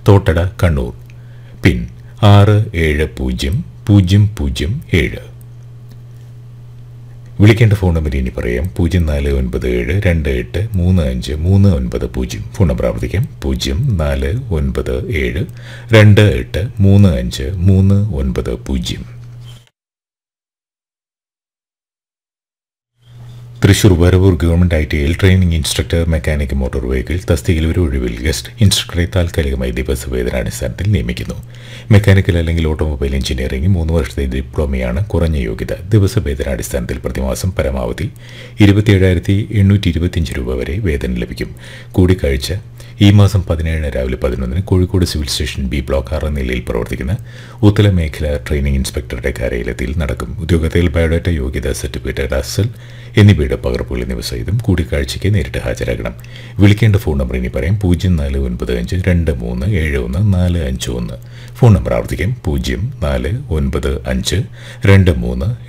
തോട്ടട കണ്ണൂർ പിൻ ആറ് ഏഴ് പൂജ്യം പൂജ്യം പൂജ്യം ഏഴ് വിളിക്കേണ്ട ഫോൺ നമ്പർ ഇനി പറയാം പൂജ്യം നാല് ഒൻപത് ഏഴ് രണ്ട് എട്ട് മൂന്ന് അഞ്ച് മൂന്ന് ഒൻപത് പൂജ്യം ഫോൺ നമ്പർ ആവർത്തിക്കാം പൂജ്യം നാല് ഒൻപത് ഏഴ് രണ്ട് എട്ട് മൂന്ന് അഞ്ച് മൂന്ന് ഒൻപത് പൂജ്യം Thrissur Varavoor government I T ഐയിൽ training instructor mechanic motor vehicle തസ്തികയിൽ ഒരു ഒഴിവിൽ ഗസ്റ്റ് ഇൻസ്ട്രക്ടറെ താൽക്കാലികമായി ദിവസവേതനാടിസ്ഥാനത്തിൽ നിയമിക്കുന്നു മെക്കാനിക്കൽ അല്ലെങ്കിൽ ഓട്ടോമൊബൈൽ എഞ്ചിനീയറിംഗ് മൂന്ന് വർഷത്തെ ഡിപ്ലോമയാണ് കുറഞ്ഞ യോഗ്യത ദിവസവേതനാടിസ്ഥാനത്തിൽ പ്രതിമാസം പരമാവധി ഇരുപത്തിയേഴായിരത്തി എണ്ണൂറ്റി ഇരുപത്തിയഞ്ച് രൂപ വരെ വേതനം ലഭിക്കും കൂടിക്കാഴ്ച ഈ മാസം പതിനേഴിന് രാവിലെ പതിനൊന്നിന് Kozhikode civil station B block ആറ് നിലയിൽ പ്രവർത്തിക്കുന്ന ഉത്തല മേഖല ട്രെയിനിംഗ് ഇൻസ്പെക്ടറുടെ കാര്യാലയത്തിൽ നടക്കും ഉദ്യോഗത്തിൽ ബയോഡാറ്റ യോഗ്യത സർട്ടിഫിക്കറ്റ് അസൽ എന്നിവയുടെ പകർപ്പുകൾ എന്നിവ സഹിതം കൂടിക്കാഴ്ചയ്ക്ക് നേരിട്ട് ഹാജരാകണം വിളിക്കേണ്ട ഫോൺ നമ്പർ ഇനി പറയാം പൂജ്യം നാല് ഒൻപത് അഞ്ച് രണ്ട് മൂന്ന് ഏഴ് ഒന്ന് നാല് അഞ്ച് ഒന്ന് ഫോൺ നമ്പർ ആവർത്തിക്കാം പൂജ്യം നാല് ഒൻപത് അഞ്ച് രണ്ട് മൂന്ന്